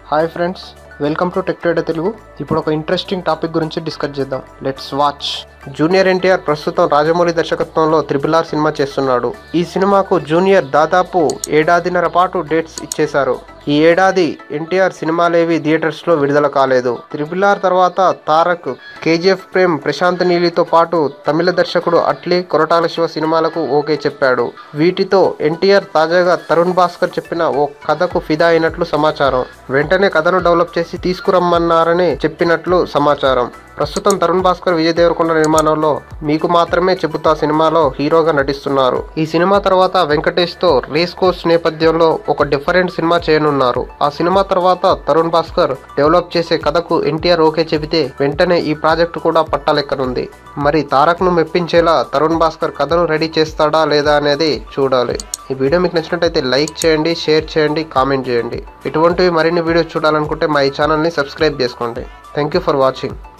hi friends welcome to tech trader Telugu ఇప్పుడు ఒక interesting topic గురించి డిస్కస్ చేద్దాం లెట్స్ వాచ్ జూనియర్ ఎన్టీఆర్ ప్రస్తుతం రాజమౌళి దర్శకత్వంలో త్రిపుల్ ఆర్ సినిమా చేస్తున్నాడు ఈ సినిమాకు జూనియర్ దాదాపు ఏడాదిన్నర పాటు డేట్స్ ఇచ్చేశారు ఈ ఏడాది ఎన్టీఆర్ సినిమాలేవి థియేటర్స్ లో విడుదల కాలేదు త్రిపుల్ ఆర్ తర్వాత తారక్ కేజీఎఫ్ ప్రేమ్ ప్రశాంత్ నీలితో పాటు తమిళ దర్శకుడు అట్లీ కొరటాల శివ సినిమాలకు ఓకే చెప్పాడు వీటితో ఎన్టీఆర్ తాజాగా తరుణ్ భాస్కర్ చెప్పిన ఓ కథకు ఫిదా అయినట్లు సమాచారం వెంటనే కథను డెవలప్ చేసి తీసుకురమ్మన్నారని చెప్పినట్లు సమాచారం ప్రస్తుతం తరుణ్ భాస్కర్ విజయ్ దేవరకొండ నిర్మాణంలో మీకు మాత్రమే చెబుతా సినిమాలో హీరోగా నటిస్తున్నారు ఈ సినిమా తర్వాత వెంకటేష్ తో రేస్ కోర్స్ నేపథ్యంలో ఒక డిఫరెంట్ సినిమా చేయనున్నారు ఆ సినిమా తర్వాత తరుణ్ భాస్కర్ డెవలప్ చేసే కథకు ఎన్టీఆర్ ఓకే చెబితే వెంటనే ఈ ప్రాజెక్టు కూడా పట్టాలెక్కనుంది మరి తారక్ ను మెప్పించేలా తరుణ్ భాస్కర్ కథను రెడీ చేస్తాడా లేదా అనేది చూడాలి ఈ వీడియో మీకు నచ్చినట్టయితే లైక్ చేయండి షేర్ చేయండి కామెంట్ చేయండి ఇటువంటివి మరిన్ని వీడియోస్ చూడాలనుకుంటే మా ఈ ఛానల్ని సబ్స్క్రైబ్ చేసుకోండి థ్యాంక్ యూ ఫర్ వాచింగ్